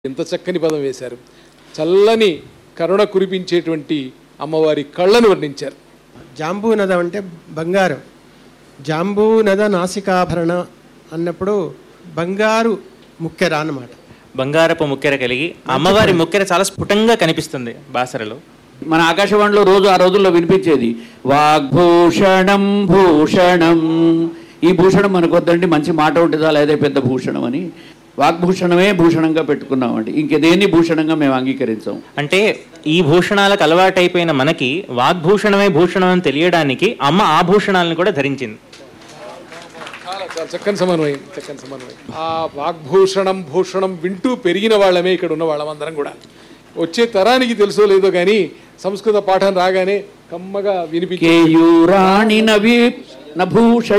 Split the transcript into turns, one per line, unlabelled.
ఎంత చక్కని పదం వేశారు చల్లని కరుణ కురిపించేటువంటి అమ్మవారి కళ్ళను వర్ణించారు
జాంబూ నద అంటే బంగారం జాంబూ నద నాసికాభరణ అన్నప్పుడు బంగారు ముక్కెర అన్నమాట
బంగారపు ముక్కెర కలిగి అమ్మవారి ముక్కెర చాలా స్ఫుటంగా కనిపిస్తుంది బాసరలో
మన ఆకాశవాణిలో రోజు ఆ రోజుల్లో వినిపించేది వాగ్భూషణం భూషణం ఈ భూషణం మనకు వద్దండి మంచి మాట ఉంటుందా లేదా పెద్ద భూషణం అని వాగ్భూషణమే భూషణంగా పెట్టుకున్నామండి ఇంకేదేన్ని భూషణంగా మేము అంగీకరించాం
అంటే ఈ భూషణాలకు అలవాటైపోయిన మనకి వాగ్భూషణమే భూషణం అని తెలియడానికి అమ్మ ఆభూషణాలను కూడా ధరించింది
చాలా చాలా చక్కని సమన్వయం చక్కని సమన్వయం ఆ వాగ్భూషణం భూషణం వింటూ పెరిగిన వాళ్ళమే ఇక్కడ ఉన్న వాళ్ళమందరం కూడా వచ్చే తరానికి తెలుసో లేదో కానీ సంస్కృత పాఠం రాగానే కమ్మగా వినిపించే
కేయూరాణి నవీ నభూష